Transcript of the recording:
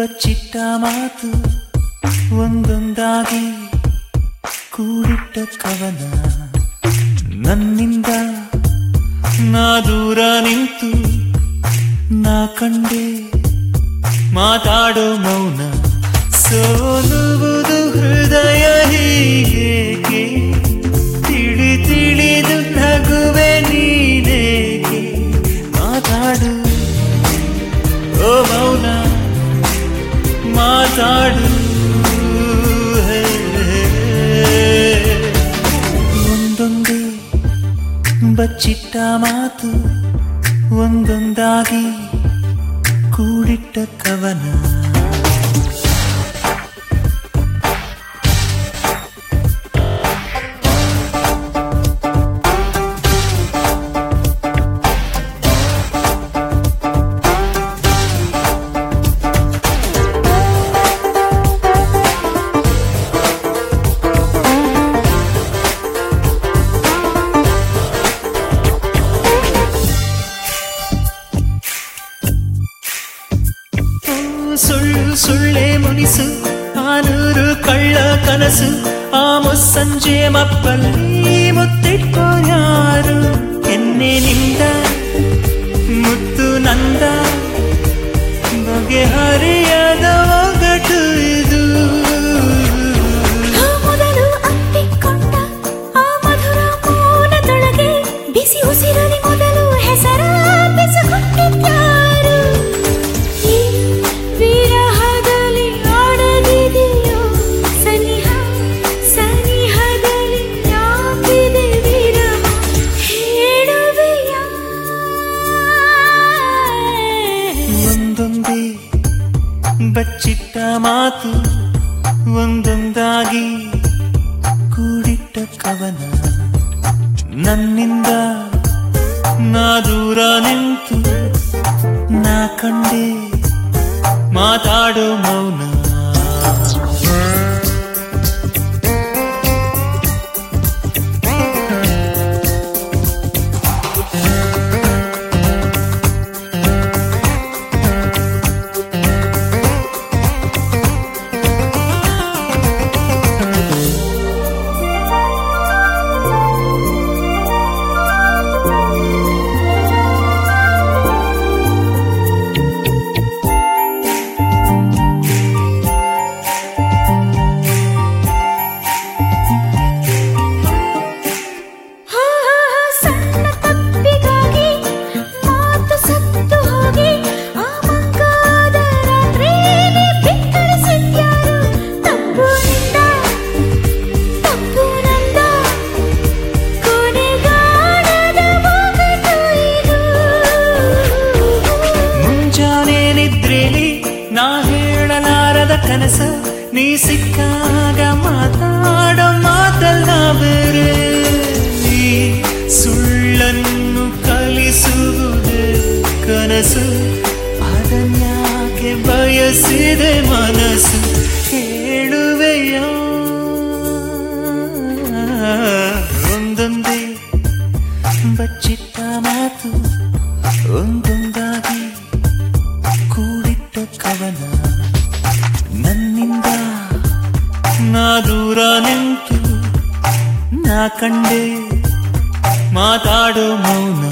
ಬಚ್ಚಿಟ್ಟ ಮಾತು ಒಂದೊಂದಾಗಿ ಕೂಡಿಟ್ಟ ಕವನ ನನ್ನಿಂದ ನಾ ದೂರ ನಿಂತು ನಾ ಕಂಡೆ ಮಾತಾಡೋ ಮೌನ ಸೋಲುವುದು ಹೃದಯ ಹೀಗೇಕೆ ತಿಳಿ ತಿಳಿದು ನಗುವೆ ನೀನೇಕೆ ಮಾತಾಡು ಓ ಮೌನ ಮಾತಾಡು ಹೇ. ಒಂದೊಂದೇ ಬಚ್ಚಿಟ್ಟ ಮಾತು ಒಂದೊಂದಾಗಿ ಕೂಡಿಟ್ಟ ಕವನ ಓ, ಸುಳ್ಳು ಸುಳ್ಳೆ ಮುನಿಸು ಆನೂರು ಕಳ್ಳ ಕನಸು ಆ ಮುಸ್ಸಂಜೆ ಮಪ್ಪಲ್ಲಿ ಮುತ್ತಿಟ್ಕೋ ಯಾರು ಎನ್ನೆನಿಂದ ಮುತ್ತು ನಂದ ಬಗೆಹರಿಯದ ಒಗಟು ಇದು ಆ ಮೊದಲು ಅಪ್ಪಿಕೊಂಡ ಆ ಮಧುರ ಮೌನದೊಳಗೆ ಬಿಸಿ ಉಸಿರಲಿ ಮೊದಲು ಹೆಸರ ಬೆಸಗುಟ್ಟಿದ್ಯಾರು ಈ ವಿರಹದಲ್ಲಿ ಆಡದಿದೆಯೋ ಸನಿಹ ಸನಿಹದಲ್ಲಿ ಯಾಕಿದೆ ವಿರಹ ಹೇಳುವೆಯಾ ಒಂದೊಂದೇ ಬಚ್ಚಿಟ್ಟ ಮಾತು ಒಂದೊಂದಾಗಿ ಕೂಡಿಟ್ಟ ಕವನ ನನ್ನಿಂದ ನಾ ದೂರ ನಿಂತು ನಾ ಕಂಡೆ ಮಾತಾಡೋ ಮೌನ ಹಾ ಹಾ ಹಾ ಸಣ್ಣ ತಪ್ಪಿಗಾಗಿ ಮಾತು ಸತ್ತು ಹೋಗಿ ಆ ಮಂಗಾದ ರಾತ್ರಿಯಲ್ಲಿ ಬಿಕ್ಕಳಿಸಿದ್ಯಾರು ತಪ್ಪು ನಿಂದ ತಪ್ಪು ನಂದ ಕೊನೆಗಾಣದ ಒಗಟು ಇದು ಮುಂಜಾನೆ ನಿದ್ರೆಲಿ ನಾ ಹೇಳಲಾರದ ಕನಸ ನೀ ಸಿಕ್ಕಾಗ ಮಾತಾಡೋ ಮಾತಲ್ಲ ಬೇರೆ ಈ ಸುಳ್ಳನ್ನು ಕಲಿಸುವುದೇ ಕನಸು ಅದನ್ಯಾಕೆ ಬಯಸಿದೆ ಮನಸ್ಸು ಹೇಳುವೆಯೋ ಒಂದೊಂದೇ ಬಚ್ಚಿಟ್ಟ ಮಾತು ಒಂದೊಂದಾಗಿ ಕೂಡಿಟ್ಟ ಕವನ ನನ್ನಿಂದ ನಾ ದೂರ ನಿಂತು ನಾ ಕಂಡೆ ಮಾತಾಡೋ ಮೌನ